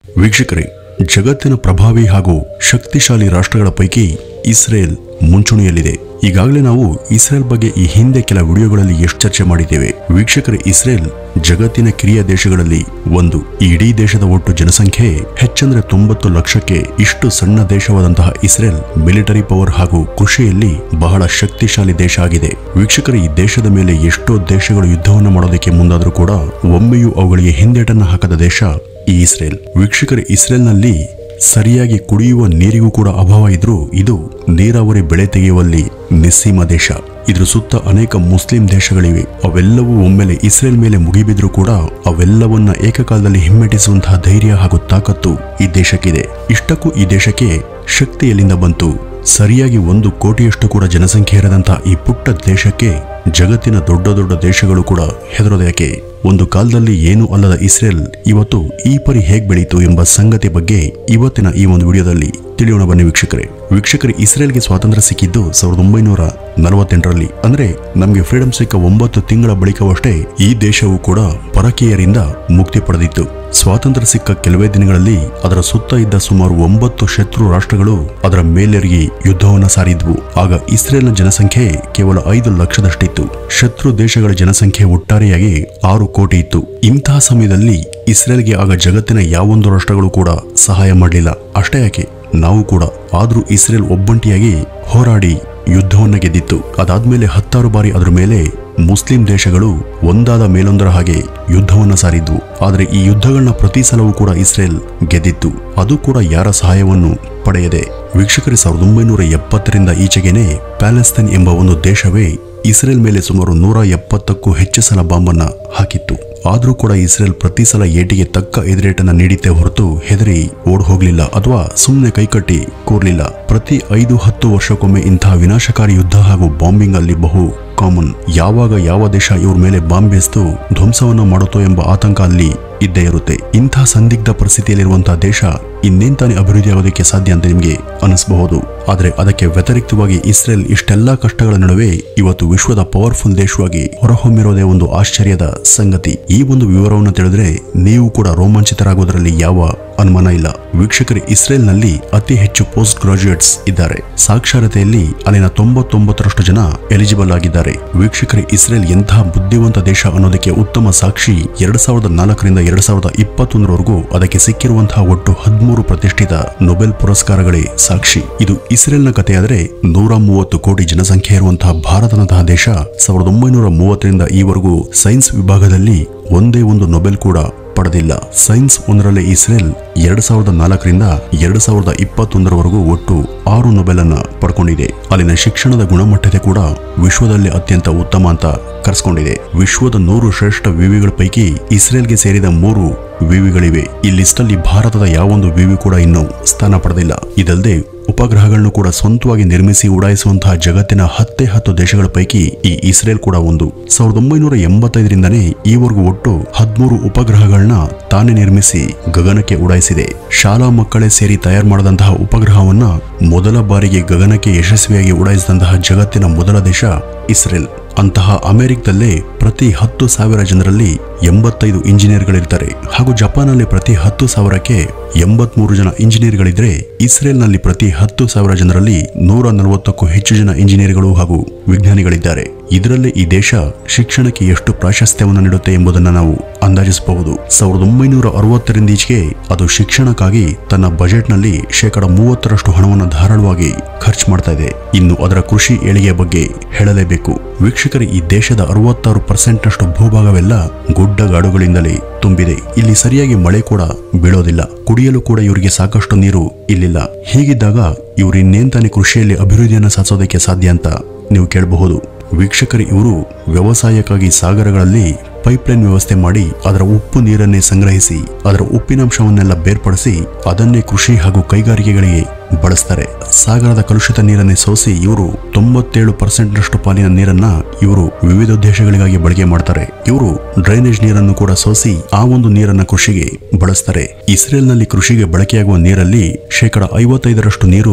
ವೀಕ್ಷಕರೇ ಜಗತ್ತಿನ ಪ್ರಭಾವಿ ಹಾಗೂ ಶಕ್ತಿಶಾಲಿ ರಾಷ್ಟ್ರಗಳ ಪೈಕಿ ಇಸ್ರೇಲ್ ಮುಂಚೂಣಿಯಲ್ಲಿದೆ ಈಗಾಗಲೇ ನಾವು ಇಸ್ರೇಲ್ ಬಗ್ಗೆ ಈ ಹಿಂದೆ ಕೆಲ ವಿಡಿಯೋಗಳಲ್ಲಿ ಎಷ್ಟು ಚರ್ಚೆ ಮಾಡಿದ್ದೇವೆ ವೀಕ್ಷಕರೇ ಇಸ್ರೇಲ್ ಜಗತ್ತಿನ ಕಿರಿಯ ದೇಶಗಳಲ್ಲಿ ಒಂದು ಈ ಇಡೀ ದೇಶದ ಒಟ್ಟು ಜನಸಂಖ್ಯೆ ಹೆಚ್ಚಂದ್ರೆ ತೊಂಬತ್ತು ಲಕ್ಷಕ್ಕೆ ಇಷ್ಟು ಸಣ್ಣ ದೇಶವಾದಂತಹ ಇಸ್ರೇಲ್ ಮಿಲಿಟರಿ ಪವರ್ ಹಾಗೂ ಕೃಷಿಯಲ್ಲಿ ಬಹಳ ಶಕ್ತಿಶಾಲಿ ದೇಶ ಆಗಿದೆ ವೀಕ್ಷಕರು ಈ ದೇಶದ ಮೇಲೆ ಎಷ್ಟೋ ದೇಶಗಳು ಯುದ್ಧವನ್ನು ಮಾಡೋದಕ್ಕೆ ಮುಂದಾದರೂ ಕೂಡ ಒಮ್ಮೆಯೂ ಅವುಗಳಿಗೆ ಹಿಂದೇಟನ್ನು ಹಾಕದ ದೇಶ ಈ ಇಸ್ರೇಲ್ ವೀಕ್ಷಕರು ಇಸ್ರೇಲ್ನಲ್ಲಿ ಸರಿಯಾಗಿ ಕುಡಿಯುವ ನೀರಿಗೂ ಕೂಡ ಅಭಾವ ಇದ್ರೂ ಇದು ನೀರಾವರಿ ಬೆಳೆ ತೆಗೆಯುವಲ್ಲಿ ನಿಸ್ಸೀಮ ದೇಶ ಇದ್ರ ಸುತ್ತ ಅನೇಕ ಮುಸ್ಲಿಂ ದೇಶಗಳಿವೆ ಅವೆಲ್ಲವೂ ಒಮ್ಮೆಲೆ ಇಸ್ರೇಲ್ ಮೇಲೆ ಮುಗಿಬಿದ್ರೂ ಕೂಡ ಅವೆಲ್ಲವನ್ನ ಏಕಕಾಲದಲ್ಲಿ ಹಿಮ್ಮೆಟ್ಟಿಸುವಂತಹ ಧೈರ್ಯ ಹಾಗೂ ತಾಕತ್ತು ಈ ದೇಶಕ್ಕಿದೆ ಇಷ್ಟಕ್ಕೂ ಈ ದೇಶಕ್ಕೆ ಶಕ್ತಿ ಎಲ್ಲಿಂದ ಬಂತು ಸರಿಯಾಗಿ ಒಂದು ಕೋಟಿಯಷ್ಟು ಕೂಡ ಜನಸಂಖ್ಯೆ ಇರದಂತಹ ಈ ಪುಟ್ಟ ದೇಶಕ್ಕೆ ಜಗತ್ತಿನ ದೊಡ್ಡ ದೊಡ್ಡ ದೇಶಗಳು ಕೂಡ ಹೆದರೋದ್ಯಾಕೆ ಒಂದು ಕಾಲದಲ್ಲಿ ಏನೂ ಅಲ್ಲದ ಇಸ್ರೇಲ್ ಇವತ್ತು ಈ ಪರಿ ಹೇಗ್ ಬೆಳೀತು ಎಂಬ ಸಂಗತಿ ಬಗ್ಗೆ ಇವತ್ತಿನ ಈ ಒಂದು ವಿಡಿಯೋದಲ್ಲಿ ತಿಳಿಯೋಣ ಬನ್ನಿ ವೀಕ್ಷಕರೇ ವೀಕ್ಷಕರೇ ಇಸ್ರೇಲ್ಗೆ ಸ್ವಾತಂತ್ರ್ಯ ಸಿಕ್ಕಿದ್ದು ಸಾವಿರದ ಒಂಬೈನೂರ ನಲವತ್ತೆಂಟರಲ್ಲಿ ಅಂದ್ರೆ ನಮಗೆ ಫ್ರೀಡಂ ಸಿಕ್ಕ ಒಂಬತ್ತು ತಿಂಗಳ ಬಳಿಕವಷ್ಟೇ ಈ ದೇಶವು ಕೂಡ ಪರಕೀಯರಿಂದ ಮುಕ್ತಿ ಪಡೆದಿತ್ತು ಸ್ವಾತಂತ್ರ್ಯ ಸಿಕ್ಕ ಕೆಲವೇ ದಿನಗಳಲ್ಲಿ ಅದರ ಸುತ್ತ ಇದ್ದ ಸುಮಾರು ಒಂಬತ್ತು ಶತ್ರು ರಾಷ್ಟ್ರಗಳು ಅದರ ಮೇಲೆರಗಿ ಯುದ್ಧವನ್ನು ಸಾರಿದ್ವು ಆಗ ಇಸ್ರೇಲ್ನ ಜನಸಂಖ್ಯೆ ಕೇವಲ ಐದು ಲಕ್ಷದಷ್ಟಿತ್ತು ಶತ್ರು ದೇಶಗಳ ಜನಸಂಖ್ಯೆ ಒಟ್ಟಾರೆಯಾಗಿ ಆರು ಕೋಟಿ ಇತ್ತು ಇಂತಹ ಸಮಯದಲ್ಲಿ ಇಸ್ರೇಲ್ಗೆ ಆಗ ಜಗತ್ತಿನ ಯಾವೊಂದು ರಾಷ್ಟ್ರಗಳು ಕೂಡ ಸಹಾಯ ಮಾಡಲಿಲ್ಲ ಅಷ್ಟೇ ಯಾಕೆ ನಾವು ಕೂಡ ಆದ್ರೂ ಇಸ್ರೇಲ್ ಒಬ್ಬಂಟಿಯಾಗಿ ಹೋರಾಡಿ ಯುದ್ಧವನ್ನ ಗೆದ್ದಿತ್ತು ಅದಾದ್ಮೇಲೆ ಹತ್ತಾರು ಬಾರಿ ಅದರ ಮೇಲೆ ಮುಸ್ಲಿಂ ದೇಶಗಳು ಒಂದಾದ ಮೇಲೊಂದರ ಹಾಗೆ ಯುದ್ಧವನ್ನ ಸಾರಿದ್ವು ಆದರೆ ಈ ಯುದ್ಧಗಳನ್ನ ಪ್ರತಿ ಸಲವೂ ಕೂಡ ಇಸ್ರೇಲ್ ಗೆದ್ದಿತ್ತು ಅದು ಕೂಡ ಯಾರ ಸಹಾಯವನ್ನು ಪಡೆಯದೆ ವೀಕ್ಷಕರೇ ಸಾವಿರದ ಒಂಬೈನೂರ ಎಪ್ಪತ್ತರಿಂದ ಈಚೆಗೆನೆ ಪ್ಯಾಲೆಸ್ತೈನ್ ಎಂಬ ಒಂದು ದೇಶವೇ ಇಸ್ರೇಲ್ ಮೇಲೆ ಸುಮಾರು ನೂರ ಎಪ್ಪತ್ತಕ್ಕೂ ಹೆಚ್ಚು ಸಲ ಬಾಂಬನ್ನ ಹಾಕಿತ್ತು ಆದರೂ ಕೂಡ ಇಸ್ರೇಲ್ ಪ್ರತಿ ಸಲ ಏಟಿಗೆ ತಕ್ಕ ಎದುರೇಟನ್ನ ನೀಡಿದ್ದೇ ಹೊರತು ಹೆದರಿ ಓಡ್ ಹೋಗ್ಲಿಲ್ಲ ಅಥವಾ ಸುಮ್ಮನೆ ಕೈಕಟ್ಟಿ ಕೂರ್ಲಿಲ್ಲ ಪ್ರತಿ ಐದು ಹತ್ತು ವರ್ಷಕ್ಕೊಮ್ಮೆ ಇಂತಹ ವಿನಾಶಕಾರಿ ಯುದ್ಧ ಹಾಗೂ ಬಾಂಬಿಂಗ್ ಅಲ್ಲಿ ಬಹು ಕಾಮನ್ ಯಾವಾಗ ಯಾವ ದೇಶ ಇವ್ರ ಮೇಲೆ ಬಾಂಬ್ ಬೇಸ್ತು ಧ್ವಂಸವನ್ನ ಮಾಡುತ್ತೋ ಎಂಬ ಆತಂಕ ಅಲ್ಲಿ ಇದ್ದೇ ಇರುತ್ತೆ ಇಂಥ ಸಂದಿಗ್ಧ ಪರಿಸ್ಥಿತಿಯಲ್ಲಿರುವಂತಹ ದೇಶ ಇನ್ನೇನ್ ತಾನೇ ಅಭಿವೃದ್ಧಿ ಆಗೋದಕ್ಕೆ ಸಾಧ್ಯ ಅಂತ ನಿಮಗೆ ಅನಿಸಬಹುದು ಆದರೆ ಅದಕ್ಕೆ ವ್ಯತಿರಿಕ್ತವಾಗಿ ಇಸ್ರೇಲ್ ಇಷ್ಟೆಲ್ಲಾ ಕಷ್ಟಗಳ ನಡುವೆ ಇವತ್ತು ವಿಶ್ವದ ಪವರ್ಫುಲ್ ದೇಶವಾಗಿ ಹೊರಹೊಮ್ಮಿರೋದೇ ಒಂದು ಆಶ್ಚರ್ಯದ ಸಂಗತಿ ಈ ಒಂದು ವಿವರವನ್ನು ತಿಳಿದ್ರೆ ನೀವು ಕೂಡ ರೋಮಾಂಚಿತರಾಗೋದ್ರಲ್ಲಿ ಯಾವ ಅನುಮಾನ ಇಲ್ಲ ವೀಕ್ಷಕರು ಇಸ್ರೇಲ್ನಲ್ಲಿ ಅತಿ ಹೆಚ್ಚು ಪೋಸ್ಟ್ ಗ್ರಾಜುಯೇಟ್ಸ್ ಇದ್ದಾರೆ ಸಾಕ್ಷರತೆಯಲ್ಲಿ ಅಲ್ಲಿನ ತೊಂಬತ್ತೊಂಬತ್ತರಷ್ಟು ಜನ ಎಲಿಜಿಬಲ್ ಆಗಿದ್ದಾರೆ ವೀಕ್ಷಕರು ಇಸ್ರೇಲ್ ಎಂತಹ ಬುದ್ಧಿವಂತ ದೇಶ ಅನ್ನೋದಕ್ಕೆ ಉತ್ತಮ ಸಾಕ್ಷಿ ಎರಡ್ ಸಾವಿರದ ನಾಲ್ಕರಿಂದ ಎರಡ್ ಸಾವಿರದ ಇಪ್ಪತ್ತೊಂದರವರೆಗೂ ಅದಕ್ಕೆ ಸಿಕ್ಕಿರುವಂತಹ ಒಟ್ಟು ಹದಿಮೂರು ಪ್ರತಿಷ್ಠಿತ ನೊಬೆಲ್ ಪುರಸ್ಕಾರಗಳೇ ಸಾಕ್ಷಿ ಇದು ಇಸ್ರೇಲ್ನ ಕಥೆಯಾದರೆ ನೂರ ಮೂವತ್ತು ಕೋಟಿ ಜನಸಂಖ್ಯೆ ಇರುವಂತಹ ಭಾರತನಂತಹ ದೇಶ ಸಾವಿರದ ಒಂಬೈನೂರ ಮೂವತ್ತರಿಂದ ಈವರೆಗೂ ಸೈನ್ಸ್ ವಿಭಾಗದಲ್ಲಿ ಒಂದೇ ಒಂದು ನೊಬೆಲ್ ಕೂಡ ಪಡೆದಿಲ್ಲ ಸೈನ್ಸ್ ಒಂದರಲ್ಲಿ ಇಸ್ರೇಲ್ ಎರಡ್ ಸಾವಿರದ ನಾಲ್ಕರಿಂದ ಎರಡ್ ಸಾವಿರದ ಇಪ್ಪತ್ತೊಂದರವರೆಗೂ ಒಟ್ಟು ಆರು ನೊಬೆಲ್ ಅನ್ನ ಪಡ್ಕೊಂಡಿದೆ ಅಲ್ಲಿನ ಶಿಕ್ಷಣದ ಗುಣಮಟ್ಟತೆ ಕೂಡ ವಿಶ್ವದಲ್ಲಿ ಅತ್ಯಂತ ಉತ್ತಮ ಅಂತ ಕರೆಸ್ಕೊಂಡಿದೆ ವಿಶ್ವದ ನೂರು ಶ್ರೇಷ್ಠ ವಿವಿಗಳ ಪೈಕಿ ಇಸ್ರೇಲ್ಗೆ ಸೇರಿದ ಮೂರು ವಿವಿಗಳಿವೆ ಈ ಲಿಸ್ಟ್ ಅಲ್ಲಿ ಭಾರತದ ಯಾವೊಂದು ವಿವಿ ಕೂಡ ಇನ್ನೂ ಸ್ಥಾನ ಪಡೆದಿಲ್ಲ ಇದಲ್ಲದೆ ಉಪಗ್ರಹಗಳನ್ನು ಕೂಡ ಸ್ವಂತವಾಗಿ ನಿರ್ಮಿಸಿ ಉಡಾಯಿಸುವಂತಹ ಜಗತ್ತಿನ ಹತ್ತೇ ಹತ್ತು ದೇಶಗಳ ಪೈಕಿ ಈ ಇಸ್ರೇಲ್ ಕೂಡ ಒಂದು ಸಾವಿರದ ಒಂಬೈನೂರ ಎಂಬತ್ತೈದರಿಂದನೇ ಈವರೆಗೂ ಒಟ್ಟು ಹದಿಮೂರು ಉಪಗ್ರಹಗಳನ್ನ ತಾನೇ ನಿರ್ಮಿಸಿ ಗಗನಕ್ಕೆ ಉಡಾಯಿಸಿದೆ ಶಾಲಾ ಮಕ್ಕಳೇ ಸೇರಿ ತಯಾರು ಮಾಡಿದಂತಹ ಉಪಗ್ರಹವನ್ನ ಮೊದಲ ಬಾರಿಗೆ ಗಗನಕ್ಕೆ ಯಶಸ್ವಿಯಾಗಿ ಉಡಾಯಿಸಿದಂತಹ ಜಗತ್ತಿನ ಮೊದಲ ದೇಶ ಇಸ್ರೇಲ್ ಅಂತಹ ಅಮೆರಿಕದಲ್ಲೇ ಪ್ರತಿ ಹತ್ತು ಸಾವಿರ ಜನರಲ್ಲಿ ಎಂಬತ್ತೈದು ಇಂಜಿನಿಯರ್ಗಳಿರ್ತಾರೆ ಹಾಗೂ ಜಪಾನಲ್ಲಿ ಪ್ರತಿ ಹತ್ತು ಸಾವಿರಕ್ಕೆ ಎಂಬತ್ಮೂರು ಜನ ಇಂಜಿನಿಯರ್ಗಳಿದ್ರೆ ಇಸ್ರೇಲ್ನಲ್ಲಿ ಪ್ರತಿ ಹತ್ತು ಸಾವಿರ ಜನರಲ್ಲಿ ನೂರ ನಲವತ್ತಕ್ಕೂ ಹೆಚ್ಚು ಜನ ಇಂಜಿನಿಯರ್ಗಳು ಹಾಗೂ ವಿಜ್ಞಾನಿಗಳಿದ್ದಾರೆ ಇದರಲ್ಲೇ ಈ ದೇಶ ಶಿಕ್ಷಣಕ್ಕೆ ಎಷ್ಟು ಪ್ರಾಶಸ್ತ್ಯವನ್ನು ನೀಡುತ್ತೆ ಎಂಬುದನ್ನು ನಾವು ಅಂದಾಜಿಸಬಹುದು ಸಾವಿರದ ಒಂಬೈನೂರ ಅರವತ್ತರಿಂದೀಚೆಗೆ ಅದು ಶಿಕ್ಷಣಕ್ಕಾಗಿ ತನ್ನ ಬಜೆಟ್ನಲ್ಲಿ ಶೇಕಡ ಮೂವತ್ತರಷ್ಟು ಹಣವನ್ನು ಧಾರಾಳವಾಗಿ ಖರ್ಚು ಮಾಡ್ತಾ ಇದೆ ಇನ್ನು ಅದರ ಕೃಷಿ ಏಳಿಗೆ ಬಗ್ಗೆ ಹೇಳಲೇಬೇಕು ವೀಕ್ಷಕರೇ ಈ ದೇಶದ ಅರವತ್ತಾರು ಪರ್ಸೆಂಟ್ ಅಷ್ಟು ಭೂಭಾಗವೆಲ್ಲ ಗುಡ್ಡಗಾಡುಗಳಿಂದಲೇ ತುಂಬಿದೆ ಇಲ್ಲಿ ಸರಿಯಾಗಿ ಮಳೆ ಕೂಡ ಬೀಳೋದಿಲ್ಲ ಕುಡಿಯಲು ಕೂಡ ಇವರಿಗೆ ಸಾಕಷ್ಟು ನೀರು ಇಲ್ಲಿಲ್ಲ ಹೀಗಿದ್ದಾಗ ಇವರು ಇನ್ನೇನ್ ತಾನೇ ಕೃಷಿಯಲ್ಲಿ ಅಭಿವೃದ್ಧಿಯನ್ನು ಸಾಧಿಸೋದಕ್ಕೆ ಸಾಧ್ಯ ಅಂತ ನೀವು ಕೇಳಬಹುದು ವೀಕ್ಷಕರು ಇವರು ವ್ಯವಸಾಯಕ್ಕಾಗಿ ಸಾಗರಗಳಲ್ಲಿ ಪೈಪ್ಲೈನ್ ವ್ಯವಸ್ಥೆ ಮಾಡಿ ಅದರ ಉಪ್ಪು ನೀರನ್ನೇ ಸಂಗ್ರಹಿಸಿ ಅದರ ಉಪ್ಪಿನಂಶವನ್ನೆಲ್ಲ ಬೇರ್ಪಡಿಸಿ ಅದನ್ನೇ ಕೃಷಿ ಹಾಗೂ ಕೈಗಾರಿಕೆಗಳಿಗೆ ಬಳಸ್ತಾರೆ ಸಾಗರದ ಕಲುಷಿತ ನೀರನ್ನೇ ಸೋಸಿ ಇವರು ತೊಂಬತ್ತೇಳು ಪರ್ಸೆಂಟ್ನಷ್ಟು ಪಾಲಿನ ನೀರನ್ನ ಇವರು ವಿವಿಧ ಉದ್ದೇಶಗಳಿಗಾಗಿ ಬಳಕೆ ಮಾಡ್ತಾರೆ ಇವರು ಡ್ರೈನೇಜ್ ನೀರನ್ನು ಕೂಡ ಸೋಸಿ ಆ ಒಂದು ನೀರನ್ನ ಕೃಷಿಗೆ ಬಳಸ್ತಾರೆ ಇಸ್ರೇಲ್ನಲ್ಲಿ ಕೃಷಿಗೆ ಬಳಕೆಯಾಗುವ ನೀರಲ್ಲಿ ಶೇಕಡ ಐವತ್ತೈದರಷ್ಟು ನೀರು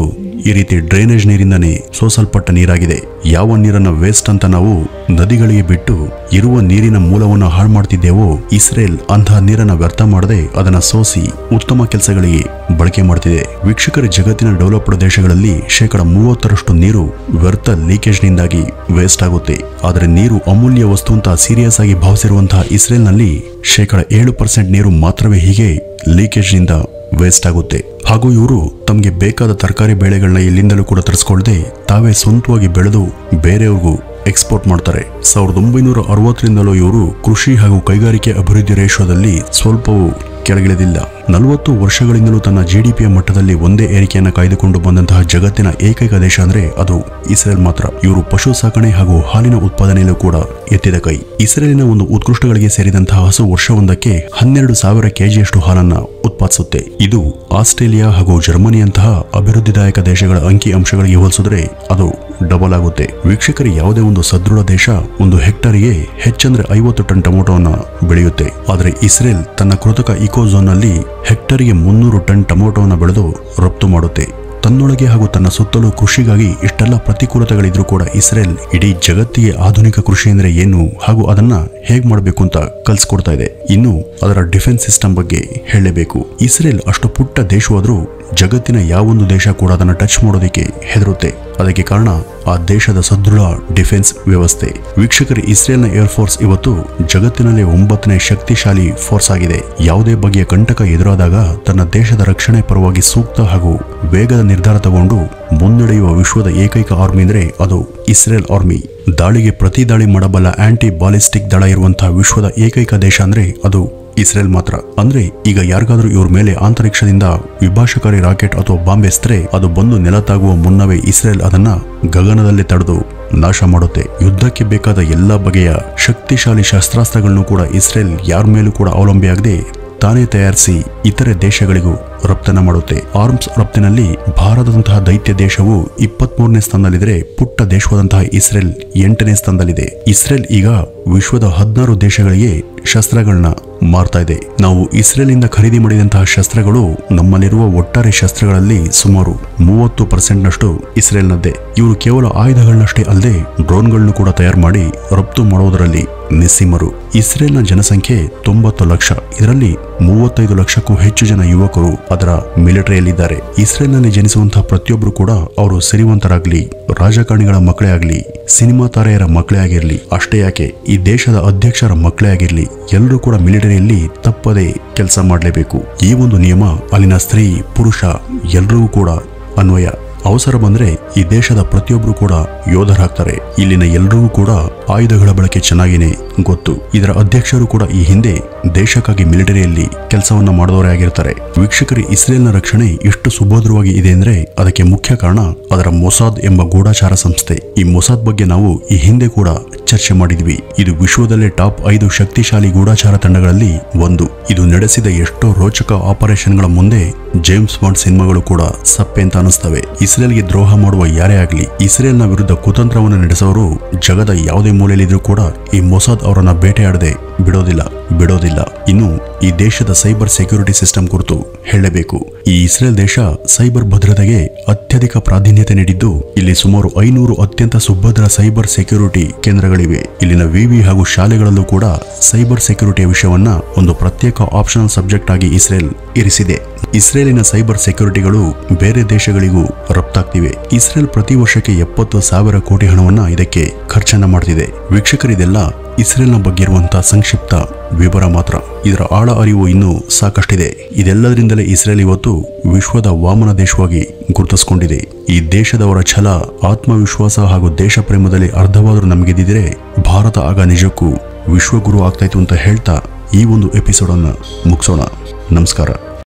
ಈ ರೀತಿ ಡ್ರೈನೇಜ್ ನೀರಿಂದನೇ ಸೋಸಲ್ಪಟ್ಟ ನೀರಾಗಿದೆ ಯಾವ ನೀರನ್ನ ವೇಸ್ಟ್ ಅಂತ ನಾವು ನದಿಗಳಿಗೆ ಬಿಟ್ಟು ಇರುವ ನೀರಿನ ಮೂಲವನ್ನು ಹಾಳು ಮಾಡ್ತಿದ್ದೇವೋ ಇಸ್ರೇಲ್ ಅಂತಹ ನೀರನ್ನ ವ್ಯರ್ಥ ಮಾಡದೆ ಅದನ್ನ ಸೋಸಿ ಉತ್ತಮ ಕೆಲಸಗಳಿಗೆ ಬಳಕೆ ಮಾಡ್ತಿದೆ ವೀಕ್ಷಕರ ಜಗತ್ತಿನ ಡೆವಲಪ್ಡ್ ದೇಶಗಳಲ್ಲಿ ಶೇಕಡ ಮೂವತ್ತರಷ್ಟು ನೀರು ವ್ಯರ್ಥ ಲೀಕೇಜ್ನಿಂದಾಗಿ ವೇಸ್ಟ್ ಆಗುತ್ತೆ ಆದರೆ ನೀರು ಅಮೂಲ್ಯ ವಸ್ತು ಅಂತ ಸೀರಿಯಸ್ ಆಗಿ ಭಾವಿಸಿರುವಂತಹ ಇಸ್ರೇಲ್ನಲ್ಲಿ ಶೇಕಡ ಏಳು ಪರ್ಸೆಂಟ್ ನೀರು ಮಾತ್ರವೇ ಹೀಗೆ ಲೀಕೇಜ್ನಿಂದ ವೇಸ್ಟ್ ಆಗುತ್ತೆ ಹಾಗೂ ಇವರು ತಮಗೆ ಬೇಕಾದ ತರಕಾರಿ ಬೆಳೆಗಳನ್ನ ಎಲ್ಲಿಂದಲೂ ಕೂಡ ತರಿಸ್ಕೊಳ್ದೆ ತಾವೇ ಸ್ವಂತವಾಗಿ ಬೆಳೆದು ಬೇರೆಯವ್ರಿಗೂ ಎಕ್ಸ್ಪೋರ್ಟ್ ಮಾಡ್ತಾರೆ ಸಾವಿರದ ಒಂಬೈನೂರ ಅರವತ್ತರಿಂದಲೂ ಇವರು ಕೃಷಿ ಹಾಗೂ ಕೈಗಾರಿಕೆ ಅಭಿವೃದ್ಧಿ ರೇಷೋದಲ್ಲಿ ಸ್ವಲ್ಪವೂ ಕೆಳಗಿಳಿದಿಲ್ಲ ನಲವತ್ತು ವರ್ಷಗಳಿಂದಲೂ ತನ್ನ ಜಿಡಿಪಿಯ ಮಟ್ಟದಲ್ಲಿ ಒಂದೇ ಏರಿಕೆಯನ್ನು ಕಾಯ್ದುಕೊಂಡು ಬಂದಂತಹ ಜಗತ್ತಿನ ಏಕೈಕ ದೇಶ ಅಂದ್ರೆ ಅದು ಇಸ್ರೇಲ್ ಮಾತ್ರ ಇವರು ಪಶು ಸಾಕಣೆ ಹಾಗೂ ಹಾಲಿನ ಉತ್ಪಾದನೆಯಲ್ಲೂ ಕೂಡ ಎತ್ತಿದ ಕೈ ಇಸ್ರೇಲಿನ ಒಂದು ಉತ್ಕೃಷ್ಟಗಳಿಗೆ ಸೇರಿದಂತಹ ಹಸು ವರ್ಷವೊಂದಕ್ಕೆ ಹನ್ನೆರಡು ಸಾವಿರ ಕೆಜಿಯಷ್ಟು ಹಾಲನ್ನ ಉತ್ಪಾದಿಸುತ್ತೆ ಇದು ಆಸ್ಟ್ರೇಲಿಯಾ ಹಾಗೂ ಜರ್ಮನಿಯಂತಹ ಅಭಿವೃದ್ಧಿದಾಯಕ ದೇಶಗಳ ಅಂಕಿ ಅಂಶಗಳಿಗೆ ಹೋಲಿಸಿದ್ರೆ ಅದು ಡಬಲ್ ಆಗುತ್ತೆ ವೀಕ್ಷಕರಿಗೆ ಯಾವುದೇ ಒಂದು ಸದೃಢ ದೇಶ ಒಂದು ಹೆಕ್ಟರ್ಗೆ ಹೆಚ್ಚಂದ್ರೆ ಐವತ್ತು ಟನ್ ಟೊಮೊಟೊವನ್ನ ಬೆಳೆಯುತ್ತೆ ಆದರೆ ಇಸ್ರೇಲ್ ತನ್ನ ಕೃತಕ ಇಕೋಝೋನ್ ನಲ್ಲಿ ಹೆಕ್ಟರ್ಗೆ ಮುನ್ನೂರು ಟನ್ ಟೊಮೊಟೊವನ್ನು ಬೆಳೆದು ರಫ್ತು ಮಾಡುತ್ತೆ ತನ್ನೊಳಗೆ ಹಾಗೂ ತನ್ನ ಸುತ್ತಲೂ ಕೃಷಿಗಾಗಿ ಇಷ್ಟೆಲ್ಲ ಪ್ರತಿಕೂಲತೆಗಳಿದ್ರೂ ಕೂಡ ಇಸ್ರೇಲ್ ಇಡೀ ಜಗತ್ತಿಗೆ ಆಧುನಿಕ ಕೃಷಿ ಅಂದ್ರೆ ಏನು ಹಾಗೂ ಅದನ್ನ ಹೇಗ್ ಮಾಡಬೇಕು ಅಂತ ಕಲ್ಸ್ಕೊಡ್ತಾ ಇದೆ ಇನ್ನು ಅದರ ಡಿಫೆನ್ಸ್ ಸಿಸ್ಟಮ್ ಬಗ್ಗೆ ಹೇಳಲೇಬೇಕು ಇಸ್ರೇಲ್ ಅಷ್ಟು ಪುಟ್ಟ ದೇಶವಾದ್ರೂ ಜಗತ್ತಿನ ಯಾವೊಂದು ದೇಶ ಕೂಡ ಅದನ್ನ ಟಚ್ ಮಾಡೋದಕ್ಕೆ ಹೆದರುತ್ತೆ ಅದಕ್ಕೆ ಕಾರಣ ಆ ದೇಶದ ಸದೃಢ ಡಿಫೆನ್ಸ್ ವ್ಯವಸ್ಥೆ ವೀಕ್ಷಕರು ಇಸ್ರೇಲ್ನ ಏರ್ ಫೋರ್ಸ್ ಇವತ್ತು ಜಗತ್ತಿನಲ್ಲೇ ಒಂಬತ್ತನೇ ಶಕ್ತಿಶಾಲಿ ಫೋರ್ಸ್ ಆಗಿದೆ ಯಾವುದೇ ಬಗೆಯ ಕಂಟಕ ಎದುರಾದಾಗ ತನ್ನ ದೇಶದ ರಕ್ಷಣೆ ಪರವಾಗಿ ಸೂಕ್ತ ಹಾಗೂ ವೇಗದ ನಿರ್ಧಾರ ತಗೊಂಡು ಮುನ್ನಡೆಯುವ ವಿಶ್ವದ ಏಕೈಕ ಆರ್ಮಿ ಅಂದ್ರೆ ಅದು ಇಸ್ರೇಲ್ ಆರ್ಮಿ ದಾಳಿಗೆ ಪ್ರತಿ ದಾಳಿ ಮಾಡಬಲ್ಲ ಆಂಟಿ ಬಾಲಿಸ್ಟಿಕ್ ದಳ ಇರುವಂತಹ ವಿಶ್ವದ ಏಕೈಕ ದೇಶ ಅಂದ್ರೆ ಅದು ಇಸ್ರೇಲ್ ಮಾತ್ರ ಅಂದ್ರೆ ಈಗ ಯಾರಿಗಾದ್ರೂ ಇವ್ರ ಮೇಲೆ ಅಂತರಿಕ್ಷದಿಂದ ವಿಭಾಷಕಾರಿ ರಾಕೆಟ್ ಅಥವಾ ಬಾಂಬ್ ಎಸ್ತರೆ ಅದು ಬಂದು ನೆಲತಾಗುವ ಮುನ್ನವೇ ಇಸ್ರೇಲ್ ಅದನ್ನ ಗಗನದಲ್ಲಿ ತಡೆದು ನಾಶ ಮಾಡುತ್ತೆ ಯುದ್ಧಕ್ಕೆ ಬೇಕಾದ ಎಲ್ಲ ಬಗೆಯ ಶಕ್ತಿಶಾಲಿ ಶಸ್ತ್ರಾಸ್ತ್ರಗಳನ್ನು ಕೂಡ ಇಸ್ರೇಲ್ ಯಾರ ಮೇಲೂ ಕೂಡ ಅವಲಂಬಿಯಾಗದೆ ತಾನೇ ತಯಾರಿಸಿ ಇತರೆ ದೇಶಗಳಿಗೂ ರಫ್ತನ್ನ ಮಾಡುತ್ತೆ ಆರ್ಮ್ಸ್ ರಫ್ತಿನಲ್ಲಿ ಭಾರತದಂತಹ ದೈತ್ಯ ದೇಶವು ಇಪ್ಪತ್ಮೂರನೇ ಸ್ಥಾನದಲ್ಲಿದ್ರೆ ಪುಟ್ಟ ದೇಶವಾದಂತಹ ಇಸ್ರೇಲ್ ಎಂಟನೇ ಸ್ಥಾನದಲ್ಲಿದೆ ಇಸ್ರೇಲ್ ಈಗ ವಿಶ್ವದ ಹದಿನಾರು ದೇಶಗಳಿಗೆ ಶಸ್ತ್ರಗಳನ್ನ ಮಾರ್ತಾ ಇದೆ ನಾವು ಇಸ್ರೇಲಿಂದ ಖರೀದಿ ಮಾಡಿದಂತಹ ಶಸ್ತ್ರಗಳು ನಮ್ಮಲ್ಲಿರುವ ಒಟ್ಟಾರೆ ಶಸ್ತ್ರಗಳಲ್ಲಿ ಸುಮಾರು ಮೂವತ್ತು ಪರ್ಸೆಂಟ್ ನಷ್ಟು ಇಸ್ರೇಲ್ನದ್ದೇ ಇವರು ಕೇವಲ ಆಯುಧಗಳನ್ನಷ್ಟೇ ಅಲ್ಲದೆ ಡ್ರೋನ್ಗಳನ್ನು ಕೂಡ ತಯಾರು ಮಾಡಿ ರಫ್ತು ಮಾಡುವುದರಲ್ಲಿ ನಿಸ್ಸೀಮರು ಇಸ್ರೇಲ್ನ ಜನಸಂಖ್ಯೆ ತೊಂಬತ್ತು ಲಕ್ಷ ಇದರಲ್ಲಿ ಮೂವತ್ತೈದು ಲಕ್ಷಕ್ಕೂ ಹೆಚ್ಚು ಜನ ಯುವಕರು ಅದರ ಮಿಲಿಟರಿಯಲ್ಲಿದ್ದಾರೆ ಇಸ್ರೇಲ್ನಲ್ಲಿ ಜನಿಸುವಂತಹ ಪ್ರತಿಯೊಬ್ಬರು ಕೂಡ ಅವರು ಸಿರಿವಂತರಾಗ್ಲಿ ರಾಜಕಾರಣಿಗಳ ಮಕ್ಕಳೇ ಆಗಲಿ ಸಿನಿಮಾ ತಾರೆಯರ ಮಕ್ಕಳೇ ಆಗಿರಲಿ ಅಷ್ಟೇ ಯಾಕೆ ಈ ದೇಶದ ಅಧ್ಯಕ್ಷರ ಮಕ್ಕಳೇ ಆಗಿರಲಿ ಎಲ್ಲರೂ ಕೂಡ ಮಿಲಿಟರಿಯಲ್ಲಿ ತಪ್ಪದೆ ಕೆಲಸ ಮಾಡಲೇಬೇಕು ಈ ಒಂದು ನಿಯಮ ಅಲ್ಲಿನ ಸ್ತ್ರೀ ಪುರುಷ ಎಲ್ರಿಗೂ ಕೂಡ ಅನ್ವಯ ಅವಸರ ಬಂದ್ರೆ ಈ ದೇಶದ ಪ್ರತಿಯೊಬ್ಬರು ಕೂಡ ಯೋಧರಾಗ್ತಾರೆ ಇಲ್ಲಿನ ಎಲ್ರಿಗೂ ಕೂಡ ಆಯುಧಗಳ ಬಳಕೆ ಚೆನ್ನಾಗಿನೇ ಗೊತ್ತು ಇದರ ಅಧ್ಯಕ್ಷರು ಕೂಡ ಈ ಹಿಂದೆ ದೇಶಕ್ಕಾಗಿ ಮಿಲಿಟರಿಯಲ್ಲಿ ಕೆಲಸವನ್ನ ಮಾಡಿದವರೇ ಆಗಿರ್ತಾರೆ ವೀಕ್ಷಕರು ಇಸ್ರೇಲ್ನ ರಕ್ಷಣೆ ಎಷ್ಟು ಸುಭದ್ರವಾಗಿ ಇದೆ ಅಂದ್ರೆ ಅದಕ್ಕೆ ಮುಖ್ಯ ಕಾರಣ ಅದರ ಮೊಸಾದ್ ಎಂಬ ಗೂಢಚಾರ ಸಂಸ್ಥೆ ಈ ಮೊಸಾದ್ ಬಗ್ಗೆ ನಾವು ಈ ಹಿಂದೆ ಕೂಡ ಚರ್ಚೆ ಮಾಡಿದ್ವಿ ಇದು ವಿಶ್ವದಲ್ಲೇ ಟಾಪ್ ಐದು ಶಕ್ತಿಶಾಲಿ ಗೂಢಚಾರ ತಂಡಗಳಲ್ಲಿ ಒಂದು ಇದು ನಡೆಸಿದ ಎಷ್ಟೋ ರೋಚಕ ಆಪರೇಷನ್ಗಳ ಮುಂದೆ ಜೇಮ್ಸ್ ಬಾಂಡ್ ಸಿನಿಮಾಗಳು ಕೂಡ ಸಪ್ಪೆ ಅಂತ ಅನಿಸ್ತವೆ ಇಸ್ರೇಲ್ಗೆ ದ್ರೋಹ ಮಾಡುವ ಯಾರೇ ಆಗಲಿ ಇಸ್ರೇಲ್ನ ವಿರುದ್ಧ ಕುತಂತ್ರವನ್ನು ನಡೆಸೋರು ಜಗದ ಯಾವುದೇ ಮೂಲೆಯಲ್ಲಿದ್ರೂ ಕೂಡ ಈ ಮೊಸಾದ್ ಅವರನ್ನ ಬೇಟೆಯಾಡದೆ ಬಿಡೋದಿಲ್ಲ ಬಿಡೋದಿಲ್ಲ ಇನ್ನು ಈ ದೇಶದ ಸೈಬರ್ ಸೆಕ್ಯೂರಿಟಿ ಸಿಸ್ಟಮ್ ಕುರಿತು ಹೇಳಬೇಕು ಈ ಇಸ್ರೇಲ್ ದೇಶ ಸೈಬರ್ ಭದ್ರತೆಗೆ ಅತ್ಯಧಿಕ ಪ್ರಾಧಾನ್ಯತೆ ನೀಡಿದ್ದು ಇಲ್ಲಿ ಸುಮಾರು ಐನೂರು ಅತ್ಯಂತ ಸುಭದ್ರ ಸೈಬರ್ ಸೆಕ್ಯೂರಿಟಿ ಕೇಂದ್ರಗಳಿವೆ ಇಲ್ಲಿನ ವಿವಿ ಹಾಗೂ ಶಾಲೆಗಳಲ್ಲೂ ಕೂಡ ಸೈಬರ್ ಸೆಕ್ಯೂರಿಟಿಯ ವಿಷಯವನ್ನ ಒಂದು ಪ್ರತ್ಯೇಕ ಆಪ್ಷನಲ್ ಸಬ್ಜೆಕ್ಟ್ ಆಗಿ ಇಸ್ರೇಲ್ ಇರಿಸಿದೆ ಇಸ್ರೇಲಿನ ಸೈಬರ್ ಸೆಕ್ಯೂರಿಟಿಗಳು ಬೇರೆ ದೇಶಗಳಿಗೂ ರಫ್ತಾಗ್ತಿವೆ ಇಸ್ರೇಲ್ ಪ್ರತಿ ವರ್ಷಕ್ಕೆ ಎಪ್ಪತ್ತು ಸಾವಿರ ಕೋಟಿ ಹಣವನ್ನ ಇದಕ್ಕೆ ಖರ್ಚನ್ನ ಮಾಡ್ತಿದೆ ವೀಕ್ಷಕರಿದೆಲ್ಲ ಇಸ್ರೇಲ್ನ ಬಗ್ಗೆ ಇರುವಂತಹ ಸಂಕ್ಷಿಪ್ತ ವಿವರ ಮಾತ್ರ ಇದರ ಆಳ ಅರಿವು ಇನ್ನೂ ಸಾಕಷ್ಟಿದೆ ಇದೆಲ್ಲದರಿಂದಲೇ ಇಸ್ರೇಲ್ ಇವತ್ತು ವಿಶ್ವದ ವಾಮನ ದೇಶವಾಗಿ ಗುರುತಿಸಿಕೊಂಡಿದೆ ಈ ದೇಶದವರ ಛಲ ಆತ್ಮವಿಶ್ವಾಸ ಹಾಗೂ ದೇಶ ಪ್ರೇಮದಲ್ಲಿ ಅರ್ಧವಾದರೂ ನಮಗೆದಿದ್ರೆ ಭಾರತ ಆಗ ನಿಜಕ್ಕೂ ವಿಶ್ವಗುರು ಆಗ್ತಾಯಿತ್ತು ಅಂತ ಹೇಳ್ತಾ ಈ ಒಂದು ಎಪಿಸೋಡನ್ನು ಮುಗಿಸೋಣ ನಮಸ್ಕಾರ